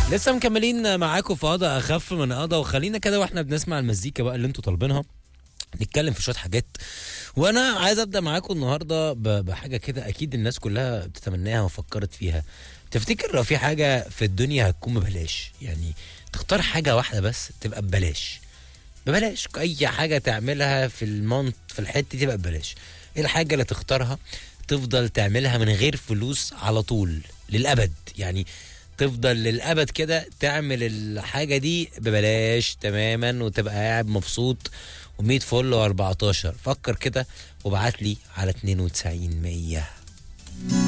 لسه مكملين معاكم في قضاء اخف من قضاء وخلينا كده واحنا بنسمع المزيكا بقى اللي انتوا طالبينها نتكلم في شويه حاجات وانا عايز ابدا معاكم النهارده ب- بحاجه كده اكيد الناس كلها بتتمناها وفكرت فيها تفتكر لو في حاجه في الدنيا هتكون ببلاش يعني تختار حاجه واحده بس تبقى ببلاش ببلاش اي حاجه تعملها في المنط في الحته دي تبقى ببلاش ايه الحاجه اللي تختارها تفضل تعملها من غير فلوس على طول للابد يعني تفضل للابد كده تعمل الحاجه دي ببلاش تماما وتبقى قاعد مبسوط و100 فل و14 فكر كده وابعت لي على 92 100